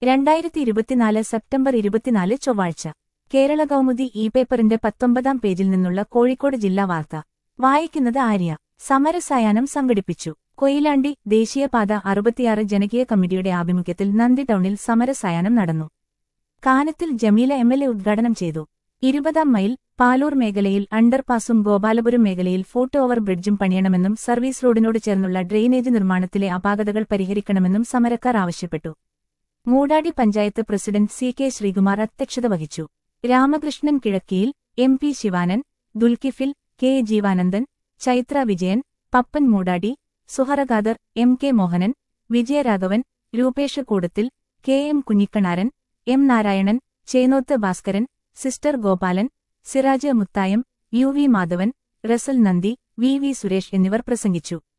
രണ്ടായിരത്തി ഇരുപത്തിനാല് സെപ്റ്റംബർ ഇരുപത്തിനാല് ചൊവ്വാഴ്ച കേരള കൗമുദി ഇ പേപ്പറിന്റെ പത്തൊമ്പതാം പേജിൽ നിന്നുള്ള കോഴിക്കോട് ജില്ലാ വാർത്ത വായിക്കുന്നത് ആര്യ സമരസായാഹ്നം സംഘടിപ്പിച്ചു കൊയിലാണ്ടി ദേശീയപാത അറുപത്തിയാറ് ജനകീയ കമ്മിറ്റിയുടെ ആഭിമുഖ്യത്തിൽ നന്ദി ടൗണിൽ സമരസായാഹ്നം നടന്നു Kanathil Jameela M L A ഉദ്ഘാടനം ചെയ്തു ഇരുപതാം മൈൽ പാലൂർ മേഖലയിൽ അണ്ടർപാസും ഗോപാലപുരം മേഖലയിൽ ഫൂട്ട് ഓവർ ബ്രിഡ്ജും പണിയണമെന്നും സർവീസ് റോഡിനോട് ചേർന്നുള്ള ഡ്രെയിനേജ് നിർമ്മാണത്തിലെ അപാകതകൾ പരിഹരിക്കണമെന്നും സമരക്കാർ ആവശ്യപ്പെട്ടു Moodadi panchayat president C K Sreekumar അധ്യക്ഷത വഹിച്ചു Ramakrishnan Kizhakkayil M P Sivanan Dulkifil K Jeevanandan Chaitra Vijayan Pappan Moodadi Suharagadar M K Mohanan Vijayaraghavan Rupesh Koodathil K M Kunhikannaran M Narayanan Chennoth Bhaskaran sister Gopalan Siraj Muthayam U V Madhavan Russell Nandi V V Suresh എന്നിവർ പ്രസംഗിച്ചു